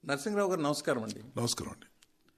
నరసింహరావు గారు నమస్కారం అండి నమస్కారం అండి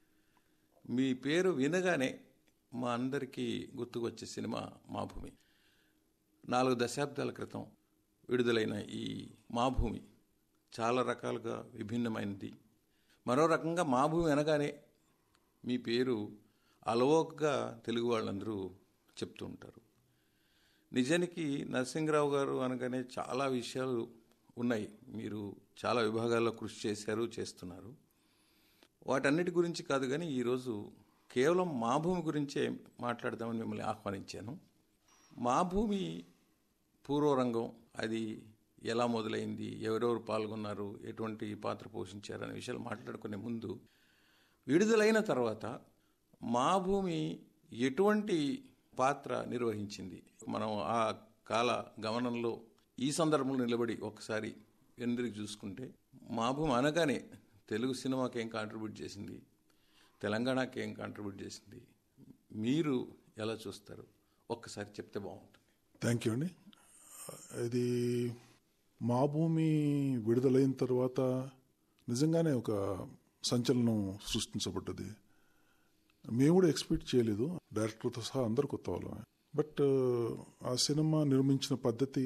మీ పేరు వినగానే మా అందరికీ గుర్తుకొచ్చే సినిమా మా భూమి నాలుగు దశాబ్దాల క్రితం విడుదలైన ఈ మా భూమి చాలా రకాలుగా విభిన్నమైనది మరో రకంగా మా భూమి అనగానే మీ పేరు అలవోకగా తెలుగు వాళ్ళందరూ చెప్తూ ఉంటారు నిజానికి నరసింహరావు గారు అనగానే చాలా విషయాలు ఉన్నాయి మీరు చాలా విభాగాల్లో కృషి చేశారు చేస్తున్నారు వాటన్నిటి గురించి కాదు కానీ ఈరోజు కేవలం మా భూమి గురించే మాట్లాడదామని మిమ్మల్ని ఆహ్వానించాను మా భూమి పూర్వరంగం అది ఎలా మొదలైంది ఎవరెవరు పాల్గొన్నారు ఎటువంటి పాత్ర పోషించారు అనే విషయాలు మాట్లాడుకునే ముందు విడుదలైన తర్వాత మా భూమి ఎటువంటి పాత్ర నిర్వహించింది మనం ఆ కాల గమనంలో ఈ సందర్భంలో నిలబడి ఒకసారి వెనుదిరిగి చూసుకుంటే మా భూమి అనగానే తెలుగు సినిమాకి ఏం కాంట్రిబ్యూట్ చేసింది తెలంగాణకి ఏం కాంట్రిబ్యూట్ చేసింది మీరు ఎలా చూస్తారు ఒక్కసారి చెప్తే బాగుంటుంది థ్యాంక్ యూ అండి ఇది మా భూమి విడుదలైన తర్వాత నిజంగానే ఒక సంచలనం సృష్టించబడ్డది మేము కూడా ఎక్స్పెక్ట్ చేయలేదు డైరెక్టర్తో సహా అందరు కొత్త వాళ్ళమే బట్ ఆ సినిమా నిర్మించిన పద్ధతి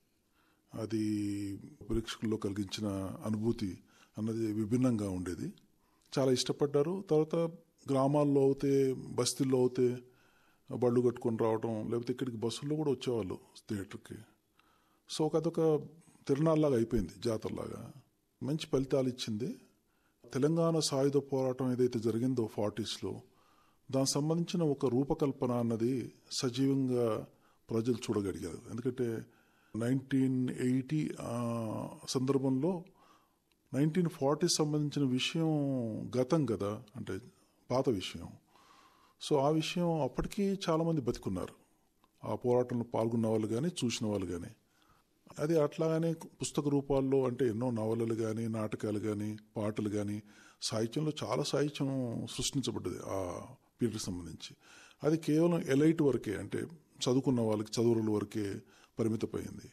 అది ప్రేక్షకుల్లో కలిగించిన అనుభూతి అన్నది విభిన్నంగా ఉండేది చాలా ఇష్టపడ్డారు తర్వాత గ్రామాల్లో అవుతే బస్తీల్లో అవుతే బళ్ళు కట్టుకొని రావడం లేకపోతే ఇక్కడికి బస్సుల్లో కూడా వచ్చేవాళ్ళు థియేటర్కి సో ఒక అదొక తిరునాళ్ళలాగా అయిపోయింది జాతరలాగా మంచి ఫలితాలు ఇచ్చింది తెలంగాణ సాయుధ పోరాటం ఏదైతే జరిగిందో ఫార్టీస్లో దానికి సంబంధించిన ఒక రూపకల్పన అన్నది సజీవంగా ప్రజలు చూడగలిగారు ఎందుకంటే నైన్టీన్ ఎయిటీ సందర్భంలో నైన్టీన్ ఫార్టీ సంబంధించిన విషయం గతం కదా అంటే పాత విషయం సో ఆ విషయం అప్పటికీ చాలామంది బతికున్నారు ఆ పోరాటంలో పాల్గొన్న వాళ్ళు కానీ చూసిన వాళ్ళు కానీ అది అట్లాగానే పుస్తక రూపాల్లో అంటే ఎన్నో నవలలు కానీ నాటకాలు కానీ పాటలు కానీ సాహిత్యంలో చాలా సాహిత్యం సృష్టించబడ్డది ఆ పీరియడ్ సంబంధించి అది కేవలం ఎలైట్ వరకే అంటే చదువుకున్న వాళ్ళకి చదువుల వరకే పరిమితమైంది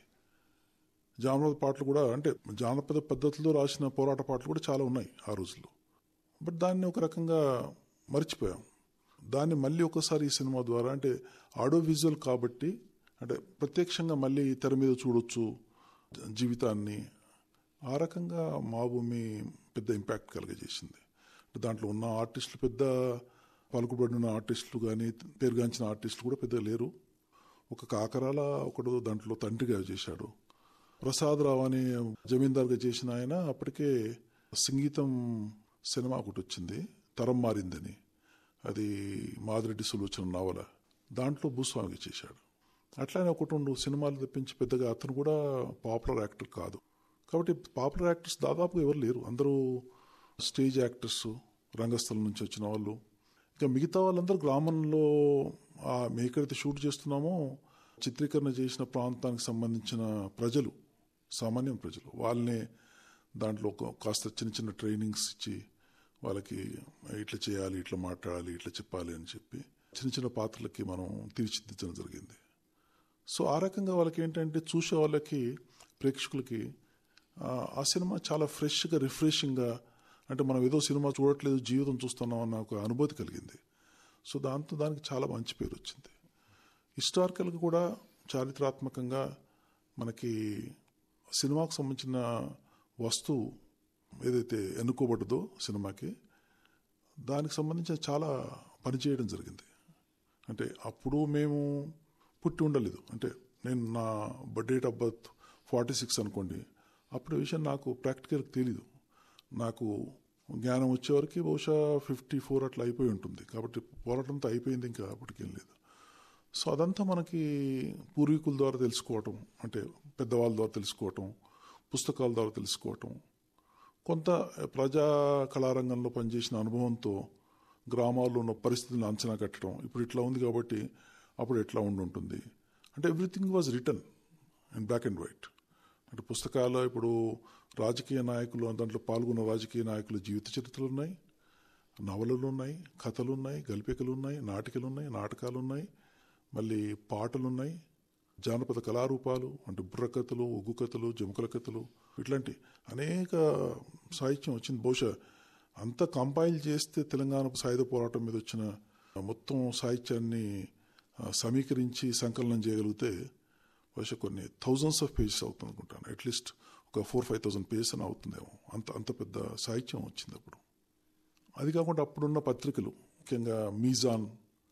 జానపద పాటలు కూడా అంటే జానపద పద్ధతిలో రాసిన పోరాట పాటలు కూడా చాలా ఉన్నాయి ఆ రోజుల్లో బట్ దాన్ని ఒక రకంగా మర్చిపోయాం దాన్ని మళ్ళీ ఒకసారి ఈ సినిమా ద్వారా అంటే ఆడియో విజువల్ కాబట్టి అంటే ప్రత్యక్షంగా మళ్ళీ తెర మీద చూడొచ్చు జీవితాన్ని ఆ రకంగా మా భూమి పెద్ద ఇంపాక్ట్ కలిగజేసింది దాంట్లో ఉన్న ఆర్టిస్టులు పెద్ద పలుకుబడిన ఆర్టిస్టులు కానీ పేరుగాంచిన ఆర్టిస్టులు కూడా పెద్దగా లేరు ఒక కాకరాల ఒకడు దాంట్లో తండ్రిగా చేశాడు ప్రసాదరావు అనే జమీందార్గా చేసిన ఆయన అప్పటికే సంగీతం సినిమా ఒకటి వచ్చింది తరం మారిందని అది మాదిరెడ్డి సులోచన నవల దాంట్లో భూస్వామిగా చేశాడు అట్లానే ఒకటి రెండు సినిమాలు తెప్పించి పెద్దగా అతను కూడా పాపులర్ యాక్టర్ కాదు కాబట్టి పాపులర్ యాక్టర్స్ దాదాపు ఎవరు లేరు అందరూ స్టేజ్ యాక్టర్స్ రంగస్థలం నుంచి వచ్చిన వాళ్ళు ఇక మిగతా వాళ్ళందరూ గ్రామంలో మేము ఎక్కడైతే షూట్ చేస్తున్నామో చిత్రీకరణ చేసిన ప్రాంతానికి సంబంధించిన ప్రజలు సామాన్యం ప్రజలు వాళ్ళనే దాంట్లో కాస్త చిన్న చిన్న ట్రైనింగ్స్ ఇచ్చి వాళ్ళకి ఇట్లా చేయాలి ఇట్లా మాట్లాడాలి ఇట్లా చెప్పాలి అని చెప్పి చిన్న చిన్న పాత్రలకి మనం తీర్చిదిద్దడం జరిగింది సో ఆ రకంగా వాళ్ళకి ఏంటంటే చూసే వాళ్ళకి ప్రేక్షకులకి ఆ సినిమా చాలా ఫ్రెష్గా రిఫ్రెషింగ్గా అంటే మనం ఏదో సినిమా చూడట్లేదు జీవితం చూస్తున్నాం అన్న ఒక అనుభూతి కలిగింది సో దాంతో దానికి చాలా మంచి పేరు వచ్చింది హిస్టారికల్గా కూడా చారిత్రాత్మకంగా మనకి సినిమాకు సంబంధించిన వస్తువు ఏదైతే ఎన్నుకోబడ్డదో సినిమాకి దానికి సంబంధించిన చాలా పనిచేయడం జరిగింది అంటే అప్పుడు మేము పుట్టి ఉండలేదు అంటే నేను నా date of birth forty six అనుకోండి అప్పుడు విషయం నాకు ప్రాక్టికల్ తెలీదు నాకు జ్ఞానం వచ్చేవరకు బహుశా ఫిఫ్టీ ఫోర్ అట్లా అయిపోయి ఉంటుంది కాబట్టి పోరాటంతో అయిపోయింది ఇంకా అప్పటికేం లేదు సో అదంతా మనకి పూర్వీకుల ద్వారా తెలుసుకోవటం అంటే పెద్దవాళ్ళ ద్వారా తెలుసుకోవటం పుస్తకాల ద్వారా తెలుసుకోవటం కొంత ప్రజా కళారంగంలో పనిచేసిన అనుభవంతో గ్రామాల్లో ఉన్న పరిస్థితులను అంచనా కట్టడం ఇప్పుడు ఇట్లా ఉంది కాబట్టి అప్పుడు ఎట్లా ఉండుంటుంది అంటే everything was written in black and white అంటే పుస్తకాలు ఇప్పుడు రాజకీయ నాయకులు దాంట్లో పాల్గొన్న రాజకీయ నాయకుల జీవిత చరిత్రలు ఉన్నాయి నవలలు ఉన్నాయి కథలు ఉన్నాయి గల్పికలు ఉన్నాయి నాటికలు ఉన్నాయి నాటకాలు ఉన్నాయి మళ్ళీ పాటలు ఉన్నాయి జానపద కళారూపాలు అంటే బుర్ర కథలు ఒగ్గు కథలు జముకల కథలు ఇట్లాంటి అనేక సాహిత్యం వచ్చింది బహుశా అంత కంపైల్ చేస్తే తెలంగాణ సాయుధ పోరాటం మీద వచ్చిన మొత్తం సాహిత్యాన్ని ఆ, సమీకరించి సంకలనం చేయగలిగితే బహుశా కొన్ని థౌజండ్స్ ఆఫ్ పేజెస్ అవుతుంది అనుకుంటాను అట్లీస్ట్ ఒక ఫోర్ ఫైవ్ థౌసండ్ పేజెస్ అని అవుతుందేమో అంత అంత పెద్ద సాహిత్యం వచ్చింది అప్పుడు అది కాకుండా అప్పుడున్న పత్రికలు ముఖ్యంగా మీజాన్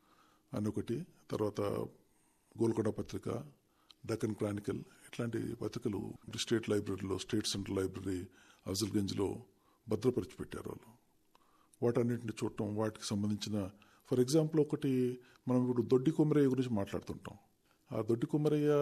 అని ఒకటి తర్వాత గోల్కొండ పత్రిక డక్కన్ క్రానికల్ ఇట్లాంటి పత్రికలు స్టేట్ లైబ్రరీలో స్టేట్ సెంట్రల్ లైబ్రరీ అఫజల్గంజ్లో భద్రపరిచి పెట్టారు వాళ్ళు వాటన్నిటిని చూడటం వాటికి సంబంధించిన ఫర్ ఎగ్జాంపుల్ ఒకటి మనం ఇప్పుడు దొడ్డి కొమరయ్య గురించి మాట్లాడుతుంటాం ఆ దొడ్డి కొమరయ్య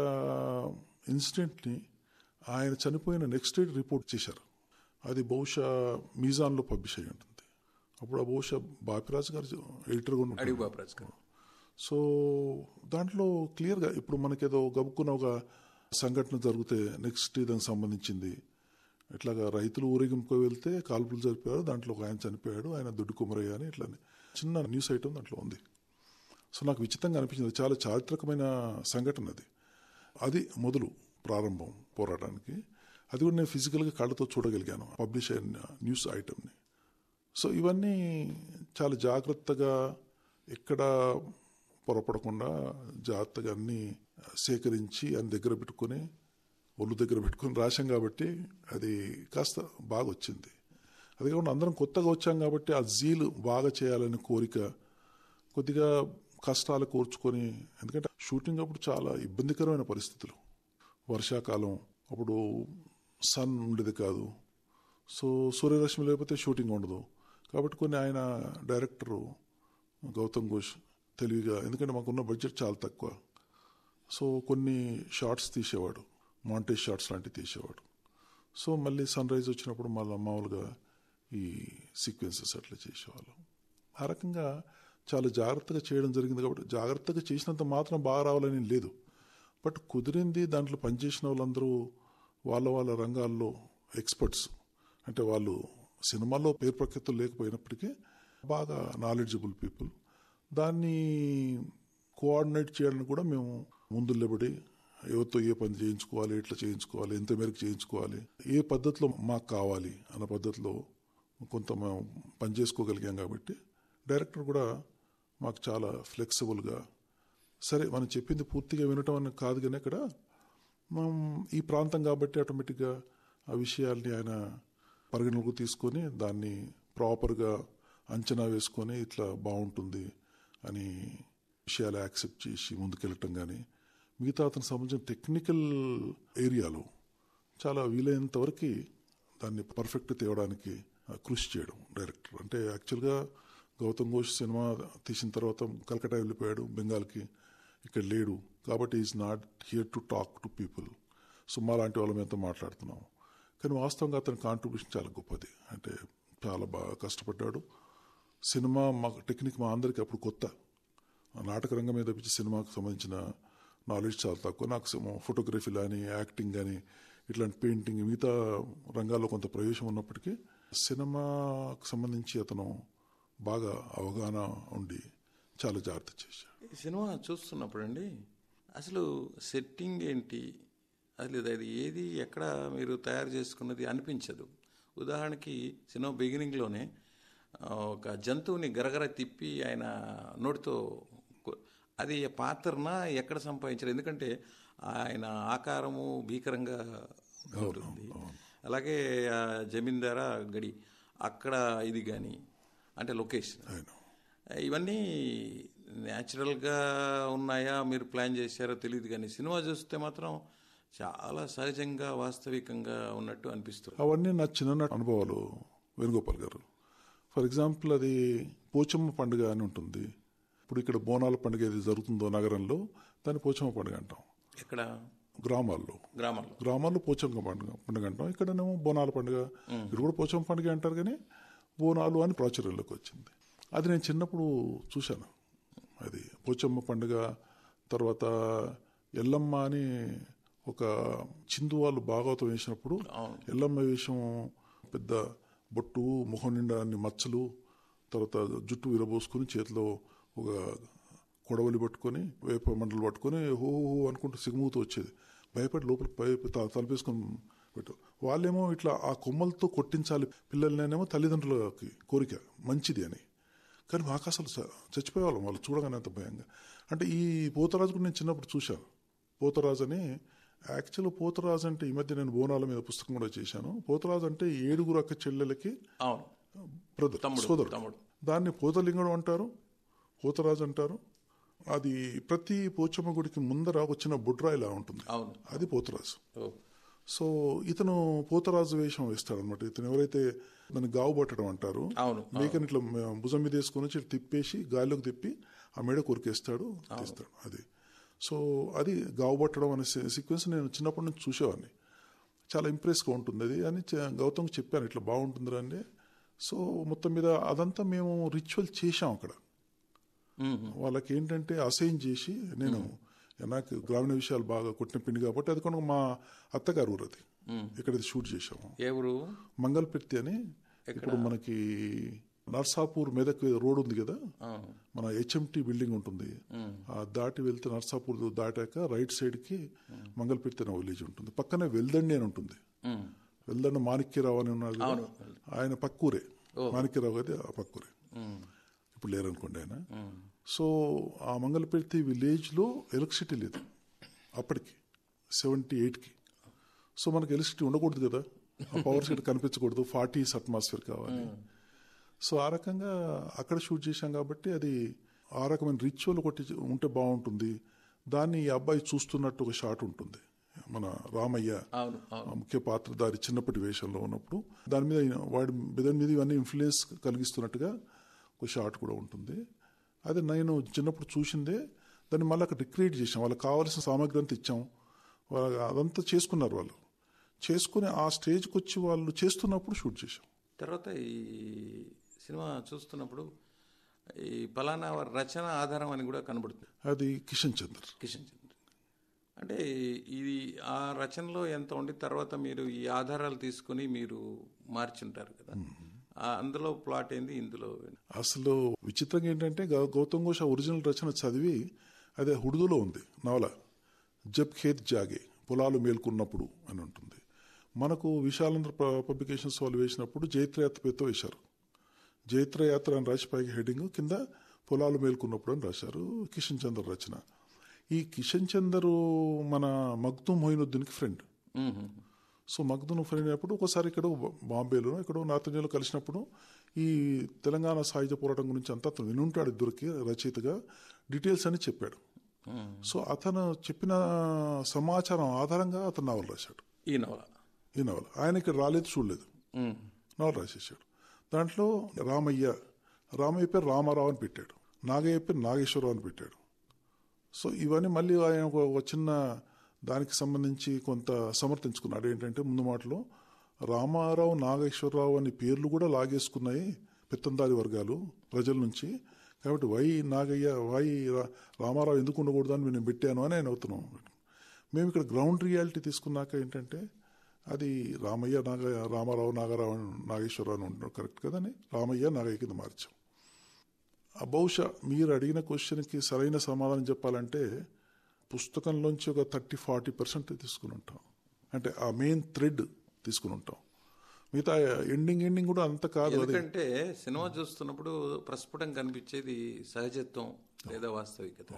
ఇన్సిడెంట్ని ఆయన చనిపోయిన నెక్స్ట్ డే రిపోర్ట్ చేశారు అది బహుశా మీజాన్లో పబ్లిష్ అయి ఉంటుంది అప్పుడు ఆ బహుశా బాపిరాజు గారు ఎడిటర్గా అడిగి ఉంటారు బాపరాజు గారు సో దాంట్లో క్లియర్గా ఇప్పుడు మనకేదో గబుక్కున్న ఒక సంఘటన జరిగితే నెక్స్ట్ దానికి సంబంధించింది ఇట్లాగా రైతులు ఊరేగింపు వెళ్తే కాల్పులు జరిపారు దాంట్లో ఒక ఆయన చనిపోయాడు ఆయన దుడ్డు కుమరయ్య అని ఇట్లా చిన్న న్యూస్ ఐటమ్ దాంట్లో ఉంది సో నాకు విచిత్రంగా అనిపించింది చాలా చారిత్రకమైన సంఘటన అది అది మొదలు ప్రారంభం పోరాటానికి అది కూడా నేను ఫిజికల్గా కళ్ళతో చూడగలిగాను పబ్లిష్ అయిన న్యూస్ ఐటమ్ని సో ఇవన్నీ చాలా జాగ్రత్తగా ఎక్కడ పొరపడకుండా జాగ్రత్తగా అన్ని సేకరించి అని దగ్గర పెట్టుకొని ఒళ్ళు దగ్గర పెట్టుకొని రాశాం కాబట్టి అది కాస్త బాగా వచ్చింది అది కాకుండా అందరం కొత్తగా వచ్చాం కాబట్టి ఆ జీలు బాగా చేయాలని కోరిక కొద్దిగా కష్టాలు కోర్చుకొని ఎందుకంటే షూటింగ్ అప్పుడు చాలా ఇబ్బందికరమైన పరిస్థితులు వర్షాకాలం అప్పుడు సన్ ఉండేది కాదు సో సూర్యరశ్మి లేకపోతే షూటింగ్ ఉండదు కాబట్టి కొన్ని ఆయన డైరెక్టరు గౌతమ్ ఘోష్ తెలివిగా ఎందుకంటే మాకున్న బడ్జెట్ చాలా తక్కువ సో కొన్ని షార్ట్స్ తీసేవాడు మాంటేజ్ షార్ట్స్ లాంటివి తీసేవాడు సో మళ్ళీ సన్ రైజ్ వచ్చినప్పుడు మళ్ళీ మామూలుగా ఈ సీక్వెన్సెస్ అట్లా చేసేవాళ్ళం ఆ రకంగా చాలా జాగ్రత్తగా చేయడం జరిగింది కాబట్టి జాగ్రత్తగా చేసినంత మాత్రం బాగా రావాలని లేదు బట్ కుదిరింది దాంట్లో పనిచేసిన వాళ్ళందరూ వాళ్ళ వాళ్ళ రంగాల్లో ఎక్స్పర్ట్స్ అంటే వాళ్ళు సినిమాల్లో పేరు ప్రఖ్యాతులు లేకపోయినప్పటికీ బాగా నాలెడ్జబుల్ పీపుల్ దాన్ని కోఆర్డినేట్ చేయడానికి కూడా మేము ముందు నిలబడి ఎవరితో ఏ పని చేయించుకోవాలి ఎట్లా చేయించుకోవాలి ఎంత మేరకు చేయించుకోవాలి ఏ పద్ధతిలో మాకు కావాలి అన్న పద్ధతిలో కొంత మేము పని చేసుకోగలిగాం కాబట్టి డైరెక్టర్ కూడా మాకు చాలా ఫ్లెక్సిబుల్గా సరే మనం చెప్పింది పూర్తిగా వినటం అని కాదు కానీ ఇక్కడ మనం ఈ ప్రాంతం కాబట్టి ఆటోమేటిక్గా ఆ విషయాల్ని ఆయన పరిగణలోకి తీసుకొని దాన్ని ప్రాపర్గా అంచనా వేసుకొని ఇట్లా బాగుంటుంది అని విషయాలు యాక్సెప్ట్ చేసి ముందుకెళ్ళటం కానీ మిగతా అతనికి సంబంధించిన టెక్నికల్ ఏరియాలో చాలా వీలైనంత వరకు దాన్ని పర్ఫెక్ట్ తేవడానికి ఆ, కృషి చేయడం డైరెక్టర్ అంటే యాక్చువల్గా గౌతమ్ ఘోష్ సినిమా తీసిన తర్వాత కలకటా వెళ్ళిపోయాడు బెంగాల్కి ఇక్కడ లేడు కాబట్టి is not here to talk to people so మా లాంటి వాళ్ళ మీదతో మాట్లాడుతున్నాం కానీ వాస్తవంగా అతని కాంట్రిబ్యూషన్ చాలా గొప్పది అంటే చాలా బాగా కష్టపడ్డాడు సినిమా మా టెక్నిక్ మా అందరికీ అప్పుడు కొత్త ఆ నాటక రంగం మీద పిచ్చి సినిమాకు సంబంధించిన నాలెడ్జ్ చాలా తక్కువ నాకు సినిమా- ఫోటోగ్రఫీ కానీ యాక్టింగ్ కానీ ఇట్లాంటి పెయింటింగ్ మిగతా రంగాల్లో కొంత ప్రవేశం ఉన్నప్పటికీ సినిమాకు సంబంధించి అతను బాగా అవగాహన ఉండి చాలా జాగ్రత్త చేశాడు ఈ సినిమా చూస్తున్నప్పుడు అండి అసలు సెట్టింగ్ ఏంటి అసలు ఇది- అది ఏది ఎక్కడ మీరు తయారు చేసుకున్నది అనిపించదు ఉదాహరణకి సినిమా బిగినింగ్లోనే ఆ, ఒక జంతువుని గరగర తిప్పి ఆయన నోటితో కొ- అది పాత్రన ఎక్కడ సంపాదించారు ఎందుకంటే ఆయన ఆకారము భీకరంగా ఉంటుంది అలాగే ఆ జమీందార గడి అక్కడ ఇది కానీ అంటే లొకేషన్ ఆయన ఇవన్నీ న్యాచురల్గా ఉన్నాయా మీరు ప్లాన్ చేశారో తెలియదు కానీ సినిమా చూస్తే మాత్రం చాలా సహజంగా వాస్తవికంగా ఉన్నట్టు అనిపిస్తుంది అవన్నీ నా చిన్ననాటి అనుభవాలు వేణుగోపాల్ గారు ఫర్ ఎగ్జాంపుల్ అది పోచమ్మ పండుగ అని ఉంటుంది ఇప్పుడు ఇక్కడ బోనాల పండుగ ఏది జరుగుతుందో నగరంలో దాన్ని పోచమ్మ పండుగ అంటాం ఎక్కడ గ్రామాల్లో గ్రామంలో గ్రామాల్లో పోచమ్మ పండుగ పండుగ అంటాం ఇక్కడనేమో బోనాల పండుగ ఇక్కడ కూడా పోచమ్మ పండుగ అంటారు కానీ బోనాలు అని ప్రాచుర్యంలోకి వచ్చింది అది నేను చిన్నప్పుడు చూశాను అది పోచమ్మ పండుగ తర్వాత ఎల్లమ్మ అని ఒక చిందు వాళ్ళు భాగవతం వేసినప్పుడు ఎల్లమ్మ వేషం పెద్ద బొట్టు ముఖం నిండా అన్ని మచ్చలు తర్వాత జుట్టు విరబోసుకొని చేతిలో ఒక కొడవలి పట్టుకొని వేప మండలు పట్టుకొని హో హో అనుకుంటూ సిగ్గుమూతూ వచ్చేది భయపడి లోపలికి భయ త- తలుపేసుకొని పెట్టు వాళ్ళేమో ఇట్లా ఆ కొమ్మలతో కొట్టించాలి పిల్లలనేమో తల్లిదండ్రులకి కోరిక మంచిది అని కానీ మాకు అసలు చ- చచ్చిపోయేవాళ్ళం వాళ్ళు చూడగానే అంత భయంగా అంటే ఈ పోతరాజు కూడా నేను చిన్నప్పుడు చూశాను పోతరాజు అని యాక్చువల్ పోతరాజు అంటే ఈ మధ్య నేను బోనాల మీద పుస్తకం కూడా చేశాను పోతరాజు అంటే ఏడుగురు అక్క చెల్లెలకి అవును బ్రదర్ తమ్ముడు, సోదరుడు తమ్ముడు. దాన్ని పోతలింగడు అంటారు పోతరాజు అంటారు అది ప్రతి పోచమ్మ గుడికి ముందర వచ్చిన బుడ్రాయిలా ఉంటుంది అవును అది పోతరాజు ఓ సో ఇతను పోతరాజు వేషం వేస్తాడు అనమాట ఇతను ఎవరైతే దాన్ని గావు పట్టడం అంటారు అవును మేకని ఇట్లా మ- భుజం మీద వేసుకొని వచ్చి ఇట్లా తిప్పేసి గాలిలోకి తిప్పి ఆ మెడ కొరికేస్తాడు తీస్తాడు అది సో అది గావు పట్టడం అనే సీక్వెన్స్ నేను చిన్నప్పటి నుంచి చూసేవాడిని చాలా ఇంప్రెస్గా ఉంటుంది అది అని చె- గౌతమ్కి చెప్పాను ఇట్లా బాగుంటుందిరా అంటే సో మొత్తం మీద అదంతా మేము రిచువల్ చేశాం అక్కడ మ్మ్. వాళ్ళకి ఏంటంటే అసైన్ చేసి నేను నాకు గ్రామీణ విషయాలు బాగా కొట్టిన పిండి కాబట్టి అది కొనుక మా అత్తగారు ఊరు అది ఇక్కడ ఇది షూట్ చేశాము ఏ ఊరు మంగళపెర్తి అని ఇప్పుడు మనకి నర్సాపూర్ మెదక్ రోడ్ ఉంది కదా అవును మన హెచ్ఎంటి బిల్డింగ్ ఉంటుంది ఆ దాటి వెళ్తే నర్సాపూర్ దాటాక రైట్ సైడ్ కి మంగళపెర్తి అనే విలేజ్ ఉంటుంది పక్కనే వెల్దండి అని ఉంటుంది మ్మ్. వెల్దండి మాణిక్యరావు అని ఉన్నారు కదా, అవును. ఆయన పక్కూరే మాణిక్యరావు గది ఆ పక్కూరే మ్మ్. ఇప్పుడు లేరనుకోండి ఆయన మ్మ్. సో ఆ మంగళపెర్తి విలేజ్లో ఎలక్ట్రిసిటీ లేదు అప్పటికి సెవెంటీ ఎయిట్కి సో మనకి ఎలక్ట్రిసిటీ ఉండకూడదు కదా ఆ పవర్ సెట్ కనిపించకూడదు ఫార్టీస్ అట్మాస్ఫియర్ కావాలి సో ఆ రకంగా అక్కడ షూట్ చేశాం కాబట్టి అది ఆ రకమైన రిచువల్ కొట్టి ఉంటే బాగుంటుంది దాన్ని ఈ అబ్బాయి చూస్తున్నట్టు ఒక షాట్ ఉంటుంది మన రామయ్య అవును అవును ఆ ముఖ్య పాత్రధారి చిన్నప్పటి వేషంలో ఉన్నప్పుడు దాని మీద ఈయన- వాడి దాని మీద ఇవన్నీ ఇన్ఫ్లుయెన్స్ కలిగిస్తున్నట్టుగా ఒక షాట్ కూడా ఉంటుంది అది నేను చిన్నప్పుడు చూసిందే దాన్ని మళ్ళీ అక్కడ రిక్రియేట్ చేసాం వాళ్ళకి కావాల్సిన సామాగ్రి అంతా ఇచ్చాం వాళ్ళ అదంతా చేసుకున్నారు వాళ్ళు చేసుకుని ఆ స్టేజ్కి వచ్చి వాళ్ళు చేస్తున్నప్పుడు షూట్ చేశాం తర్వాత ఈ సినిమా చూస్తున్నప్పుడు ఈ పలానా వారి రచన ఆధారం అని కూడా కనబడుతుంది అది కిషన్ చంద్ర కిషన్ చంద్ర అంటే ఇది ఆ రచనలో ఎంత ఉండి తర్వాత మీరు ఈ ఆధారాలు తీసుకుని మీరు మార్చుంటారు కదా ఆ అందులో ప్లాట్ ఏంది ఇందులో ఏంది? అసలు విచిత్రంగా ఏంటంటే గౌ- గౌతమ్ ఘోష్ ఆ ఒరిజినల్ రచన చదివి అదే హుడుదులో ఉంది నవల జబ్ ఖేత్ జాగే పొలాలు మేల్కొన్నప్పుడు అని ఉంటుంది మనకు విశాలంధ్ర ప- పబ్లికేషన్స్ వాళ్ళు వేసినప్పుడు జైత్రయాత్ర పేరుతో వేశారు జైత్రయాత్ర అని రాసి పైకి హెడ్డింగ్ కింద పొలాలు మేల్కొన్నప్పుడు అని రాశారు కిషన్ చంద్ర రచన ఈ కిషన్ చందర్ మన మగ్దుమ్ మొయినుద్దీన్కి ఫ్రెండ్ మ్మ్. సో మగ్దును ఫ్రెండ్ అయినప్పుడు ఒకసారి ఇక్కడ బాంబేలో ఇక్కడ నార్త్ ఇండియాలో కలిసినప్పుడు ఈ తెలంగాణ సాయుధ పోరాటం గురించి అంతా అతను వినుంటాడు ఇద్దరికి రచయితగా డీటెయిల్స్ అని చెప్పాడు మ్మ్. సో అతను చెప్పిన సమాచారం ఆధారంగా అతను నవల రాశాడు ఈ నవల ఈ నవల ఆయన ఇక్కడ రాలేదు చూడలేదు మ్మ్. నవల రాసేసాడు దాంట్లో రామయ్య రామయ్య పేరు రామారావు అని పెట్టాడు నాగయ్య పేరు నాగేశ్వరరావు అని పెట్టాడు సో ఇవన్నీ మళ్ళీ ఆయన ఒక ఒక చిన్న దానికి సంబంధించి కొంత సమర్థించుకున్నాడు ఏంటంటే ముందు మాటలో రామారావు నాగేశ్వరరావు అనే పేర్లు కూడా లాగేసుకున్నాయి పెత్తందారి వర్గాలు ప్రజల నుంచి కాబట్టి వై నాగయ్య వై రా- రామారావు ఎందుకు ఉండకూడదు అని నేను పెట్టాను అని ఆయన అవుతున్నాం మేము ఇక్కడ గ్రౌండ్ రియాలిటీ తీసుకున్నాక ఏంటంటే అది రామయ్య నాగ రామారావు నాగరావు నాగేశ్వరరావు అని ఉంటున్నారు కరెక్ట్ కదని రామయ్య నాగయ్య కింద మార్చాం ఆ బహుశా మీరు అడిగిన క్వశ్చన్కి సరైన సమాధానం చెప్పాలంటే పుస్తకంలోంచి ఒక థర్టీ ఫార్టీ పర్సెంట్ తీసుకుని ఉంటాం అంటే ఆ మెయిన్ థ్రెడ్ తీసుకుని ఉంటాం మిగతా ఎండింగ్ ఎండింగ్ కూడా అంత కాదు అది ఎందుకంటే సినిమా చూస్తున్నప్పుడు ప్రస్ఫుటం కనిపించేది సహజత్వం లేదా వాస్తవికత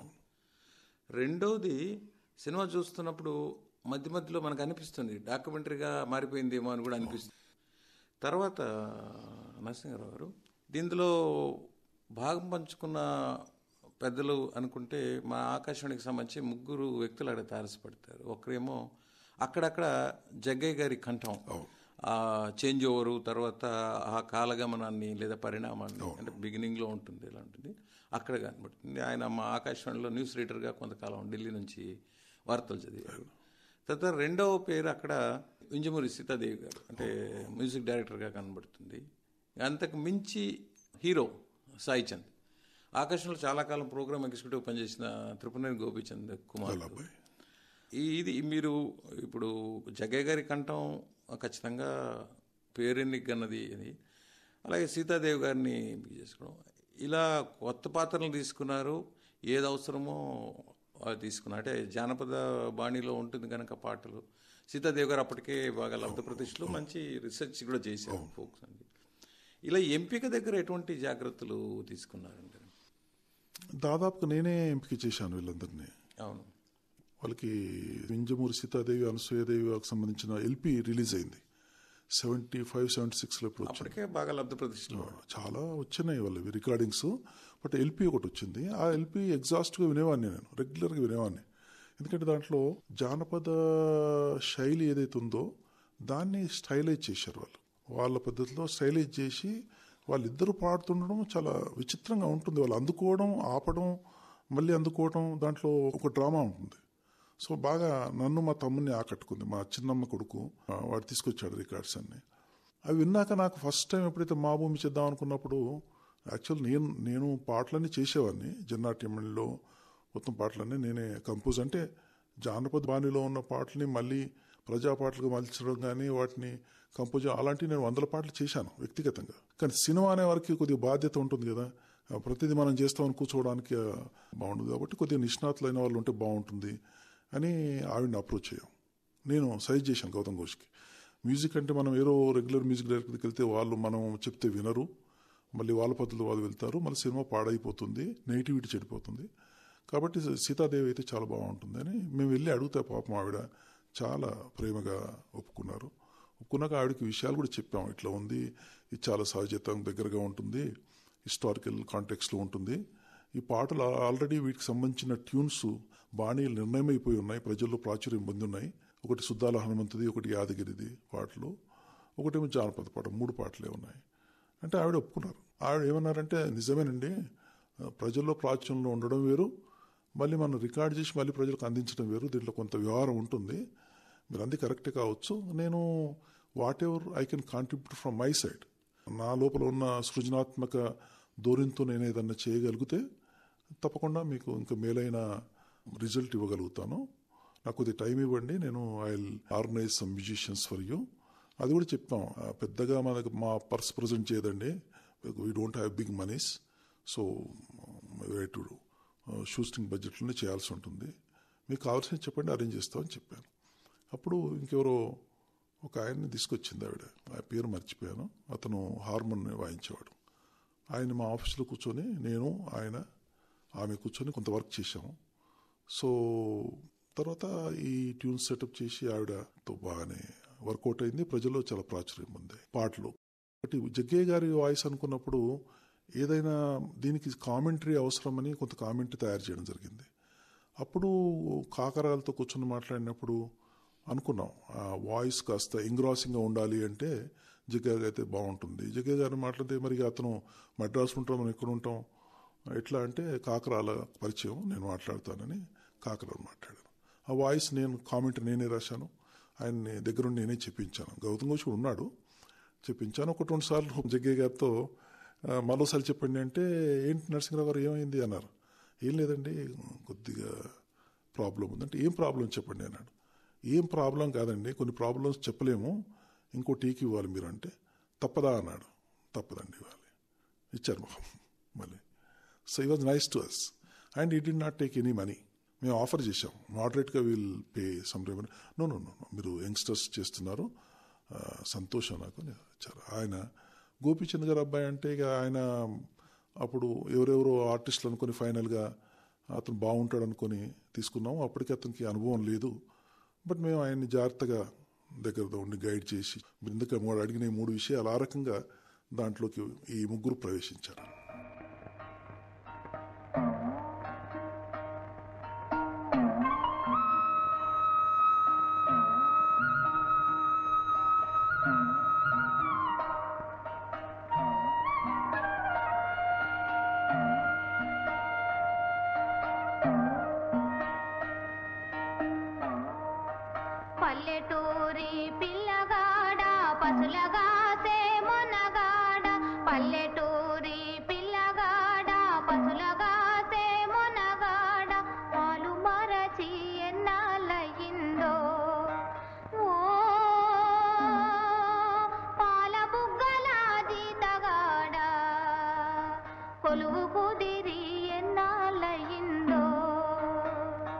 రెండోది సినిమా చూస్తున్నప్పుడు మధ్య మధ్యలో మనకు అనిపిస్తుంది డాక్యుమెంటరీగా మారిపోయిందేమో అని కూడా అనిపిస్తుంది తర్వాత నరసింహారావు గారు దీంట్లో భాగం పంచుకున్న పెద్దలు అనుకుంటే మా ఆకాశవాణికి సంబంధించి ముగ్గురు వ్యక్తులు అక్కడ తారసపడతారు ఒకరేమో అక్కడక్కడ జగ్గయ్య గారి కంఠం ఆ చేంజ్ ఓవరు తర్వాత ఆ కాలగమనాన్ని లేదా పరిణామాన్ని అంటే బిగినింగ్లో ఉంటుంది ఎలా ఉంటుంది అక్కడ కనబడుతుంది ఆయన మా ఆకాశవాణిలో న్యూస్ రీడర్గా కొంతకాలం ఢిల్లీ నుంచి వార్తలు చదివారు తర్వాత రెండవ పేరు అక్కడ వింజమూరి సీతాదేవి గారు అంటే మ్యూజిక్ డైరెక్టర్గా కనబడుతుంది అంతకు మించి హీరో సాయి చంద్ ఆకాశంలో చాలా కాలం ప్రోగ్రామ్ ఎగ్జిక్యూటివ్ పనిచేసిన త్రిపునేని గోపీచంద్ కుమార్ వాళ్ళ అబ్బాయి ఈ- ఇది మీరు ఇప్పుడు జగ్గయ్య గారి కంఠం ఖచ్చితంగా పేరెన్నికన్నది అది అలాగే సీతాదేవి గారిని ఎంపిక చేసుకోవడం ఇలా కొత్త పాత్రలు తీసుకున్నారు ఏది అవసరమో ఆ, తీసుకున్నా అంటే జానపద బాణీలో ఉంటుంది కనుక పాటలు సీతాదేవి గారు అప్పటికే బాగా లబ్ధ ప్రతిష్టలు మంచి రీసెర్చ్ కూడా చేశారు ఫోక్ సంగీతం ఇలా ఎంపిక దగ్గర ఎటువంటి జాగ్రత్తలు తీసుకున్నారండి దాదాపుగా నేనే ఎంపిక చేశాను వీళ్ళందరినీ అవును వాళ్ళకి వింజమూరి సీతాదేవి అనసూయదేవి వాళ్ళకి సంబంధించిన ఎల్పి రిలీజ్ అయింది సెవెంటీ ఫైవ్ సెవెంటీ సిక్స్లో ఇప్పుడు వచ్చింది అప్పటికే బాగా లబ్ధ ప్రతిష్టలు చాలా వచ్చినాయి వాళ్ళవి రికార్డింగ్స్ బట్ ఎల్పి ఒకటి వచ్చింది ఆ ఎల్పి ఎగ్జాస్ట్గా వినేవాడిని నేను రెగ్యులర్గా వినేవాడిని ఎందుకంటే దాంట్లో జానపద శైలి ఏదైతే ఉందో దాన్ని స్టైలైజ్ చేశారు వాళ్ళు వాళ్ళ పద్ధతిలో స్టైలైజ్ చేసి వాళ్ళిద్దరూ పాడుతుండడం చాలా విచిత్రంగా ఉంటుంది వాళ్ళు అందుకోవడం ఆపడం మళ్ళీ అందుకోవడం దాంట్లో ఒక డ్రామా ఉంటుంది సో బాగా నన్ను మా తమ్ముని ఆకట్టుకుంది మా చిన్నమ్మ కొడుకు ఆ, వాడు తీసుకొచ్చాడు రికార్డ్స్ అన్ని అవి విన్నాక నాకు ఫస్ట్ టైం ఎప్పుడైతే మా భూమి చేద్దాం అనుకున్నప్పుడు యాక్చువల్ నేను నేను పాటలన్నీ చేసేవాడిని జన్నాట్యమణిలో మొత్తం పాటలన్నీ నేనే కంపోజ్ అంటే జానపద బాణిలో ఉన్న పాటల్ని మళ్ళీ ప్రజా పాటలుగా మలచడం కానీ వాటిని కంపోజ్ అలాంటివి నేను వందల పాటలు చేశాను వ్యక్తిగతంగా కానీ సినిమా అనే వారికి కొద్దిగా బాధ్యత ఉంటుంది కదా ఆ, ప్రతిదీ మనం చేస్తామని కూర్చోవడానికి ఆ, బాగుండదు కాబట్టి కొద్దిగా నిష్ణాతులైన వాళ్ళు ఉంటే బాగుంటుంది అని ఆవిడని అప్రోచ్ అయ్యాం నేను సజెస్ట్ చేశాను గౌతమ్ ఘోష్కి మ్యూజిక్ అంటే మనం ఏదో రెగ్యులర్ మ్యూజిక్ డైరెక్టర్ దగ్గరికి వెళ్తే వాళ్ళు మనం చెప్తే వినరు మళ్ళీ వాళ్ళ పద్ధతిలో వాళ్ళు వెళ్తారు మళ్ళీ సినిమా పాడైపోతుంది నెగిటివిటీ చెడిపోతుంది కాబట్టి సీతాదేవి అయితే చాలా బాగుంటుంది అని మేము వెళ్ళి అడిగితే పాపం ఆవిడ చాలా ప్రేమగా ఒప్పుకున్నారు ఒప్పుకున్నాక ఆవిడకి విషయాలు కూడా చెప్పాం ఇట్లా ఉంది ఇది చాలా సహజతం దగ్గరగా ఉంటుంది హిస్టారికల్ కాంటెక్స్లో ఉంటుంది ఈ పాటలు ఆల్రెడీ వీటికి సంబంధించిన ట్యూన్స్ బాణీలు నిర్ణయమైపోయి ఉన్నాయి ప్రజల్లో ప్రాచుర్యం పొంది ఉన్నాయి ఒకటి సుద్దాల హనుమంతుది ఒకటి యాదగిరిది పాటలు ఒకటేమో జానపద పాట మూడు పాటలే ఉన్నాయి అంటే ఆవిడ ఒప్పుకున్నారు ఆవిడ ఏమన్నారంటే నిజమేనండి ఆ, ప్రజల్లో ప్రాచుర్యంలో ఉండడం వేరు మళ్ళీ మనం రికార్డ్ చేసి మళ్ళీ ప్రజలకు అందించడం వేరు దీంట్లో కొంత వ్యవహారం ఉంటుంది మీరు అంది కరెక్టే కావచ్చు నేను whatever I can contribute from my side నా లోపల ఉన్న సృజనాత్మక ధోరణితో నేను ఏదన్నా చేయగలిగితే తప్పకుండా మీకు ఇంకా మేలైన రిజల్ట్ ఇవ్వగలుగుతాను నాకు కొద్ది టైం ఇవ్వండి నేను I organise some musicians for you అది కూడా చెప్పాం ఆ, పెద్దగా మనకు మా పర్స్ ప్రజెంట్ చేయదండి we don't have big monies so to shooting బడ్జెట్లోనే చేయాల్సి ఉంటుంది మీకు కావాల్సింది చెప్పండి అరేంజ్ చేస్తామని చెప్పాను అప్పుడు ఇంకెవరో ఒక ఆయన్ని తీసుకొచ్చింది ఆవిడ ఆ పేరు మర్చిపోయాను అతను హార్మోన్ వాయించేవాడు ఆయన మా ఆఫీస్లో కూర్చొని నేను ఆయన ఆమె కూర్చొని కొంత వర్క్ చేశాము సో తర్వాత ఈ ట్యూన్ సెటప్ చేసి ఆవిడతో బాగానే వర్కౌట్ అయింది ప్రజల్లో చాలా ప్రాచుర్యం ఉంది పాటలు ఒకటి జగ్గయ్య గారి వాయిస్ అనుకున్నప్పుడు ఏదైనా దీనికి కామెంటరీ అవసరమని కొంత కామెంటరీ తయారు చేయడం జరిగింది అప్పుడు కాకరాలతో కూర్చొని మాట్లాడినప్పుడు అనుకున్నాం ఆ వాయిస్ కాస్త ఇంగ్రాసింగ్గా ఉండాలి అంటే జగ్గయ్య గారు అయితే బాగుంటుంది జగ్గయ్య గారిని మాట్లాడితే మరి అతను మద్రాసు ఉంటాం మనం ఎక్కడ ఉంటాం ఎట్లా అంటే కాకరాల పరిచయం నేను మాట్లాడతానని కాకరాలు మాట్లాడాను ఆ వాయిస్ నేను కామెంట్ నేనే రాశాను ఆయన్ని దగ్గరుండి నేనే చెప్పించాను గౌతమ్ ఘోష్ కూడా ఉన్నాడు చెప్పించాను ఒకటి రెండు సార్లు జగ్గయ్య గారితో "ఆ, మరోసారి చెప్పండి అంటే ఏంటి నరసింహరావు గారు ఏమైంది అన్నారు ఏం లేదండి కొద్దిగా ప్రాబ్లం ఉందంటే ఏం ప్రాబ్లం చెప్పండి అన్నాడు ఏం ప్రాబ్లం కాదండి కొన్ని ప్రాబ్లమ్స్ చెప్పలేము ఇంకో టీకి ఇవ్వాలి మీరు అంటే తప్పదా అన్నాడు తప్పదండి ఇవ్వాలి ఇచ్చారు మొహం మళ్ళీ so he was nice to us and he did not take any money మేము ఆఫర్ చేశాం మోడరేట్గా will pay some revenue no no no మీరు యంగ్స్టర్స్ చేస్తున్నారు ఆ, సంతోషం నాకు అని ఇచ్చారు ఆయన గోపీచంద్ గారు అబ్బాయి అంటే ఇక ఆయన అప్పుడు ఎవరెవరో ఆర్టిస్టులు అనుకుని ఫైనల్గా అతను బాగుంటాడు అనుకొని తీసుకున్నాం అప్పటికి అతనికి అనుభవం లేదు బట్ మేము ఆయన్ని జాగ్రత్తగా దగ్గరతో ఉండి గైడ్ చేసి ఎందుకంటే మూడు అడిగిన ఈ మూడు విషయాలు ఆ రకంగా దాంట్లోకి ఈ ముగ్గురు ప్రవేశించారు పల్లెటూరి పిల్లగాడ పసులగాసే మొనగాడ పల్లెటూరి పిల్లగాడ పసులగాసే మొనగాడ పాలు మరచి ఎన్నాళ్ళయిందో ఓ పాల బుగ్గల జీతగాడ కొలువు కుదిరి ఎన్నాళ్ళయిందో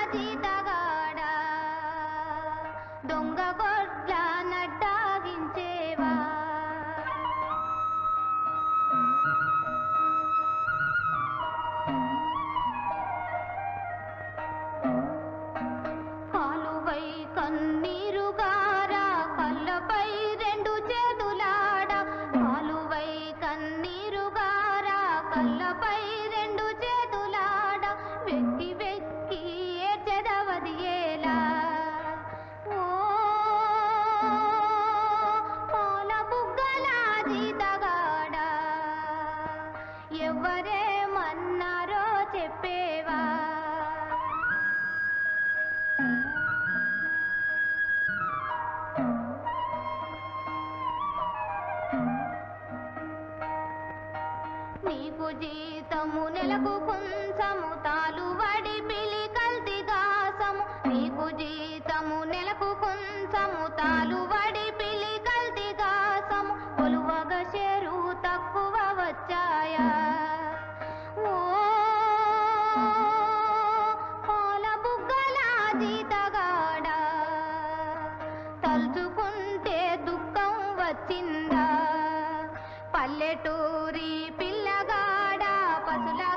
జీతగాడ దొంగ గొడ్ల నడ్డాగించేవా కాలువై కన్నీరుగారా కళ్ళపై రెండు చేతులాడ కాలువై కన్నీరుగారా కళ్ళపై రెండు చేతులాడ వెక్కి వెక్కి ఏడ్చెదవది ఏలా ఓ పాల బుగ్గల జీతగాడ ఎవరేమన్నారో చెప్పేవా నీకు జీతము నెలకు కొంచెము తాలు వడి పిలి కల్తి గాసము నీకు జీతము నెలకు కొంచెము తాలు వడి పిలి కల్తి గాసము కొలువగ షేరు తక్కువ వచ్చాయా ఓ పాల బుగ్గల జీతగాడ తలుచుకుంటే దుఃఖం వచ్చిందా పల్లెటూరి పిల్లగాడ పసుల